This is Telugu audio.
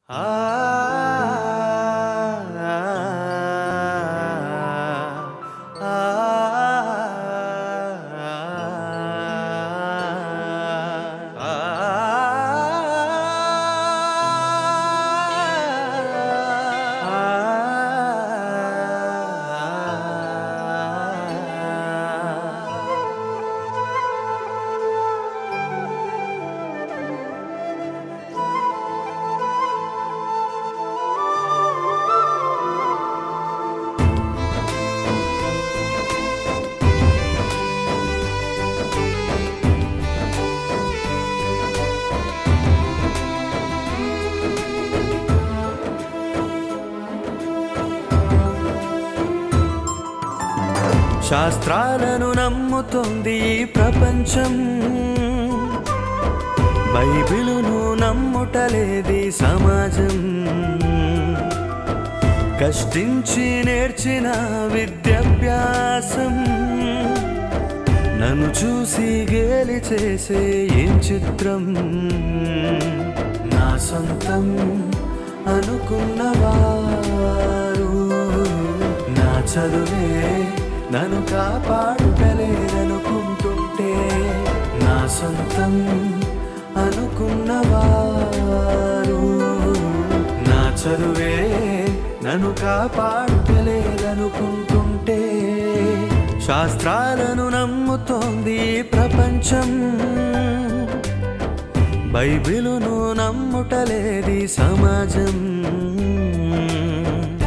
శాస్త్రాలను నమ్ముతోంది ఈ ప్రపంచం బైబిలును నమ్ముటలేది సమాజం కష్టించి నేర్చిన విద్యాభ్యాసం నన్ను చూసి గేలి చేసే ఏం చిత్రం నా సొంతం అనుకున్నవారు నా చదువే నన్ను కాపాడుటలేదనుకుంటుంటే నా సొంతం అనుకున్నవారు నా చదువే నన్ను కాపాడుటలేదనుకుంటుంటే శాస్త్రాలను నమ్ముతోంది ఈ ప్రపంచం బైబిలును నమ్ముటలేది సమాజం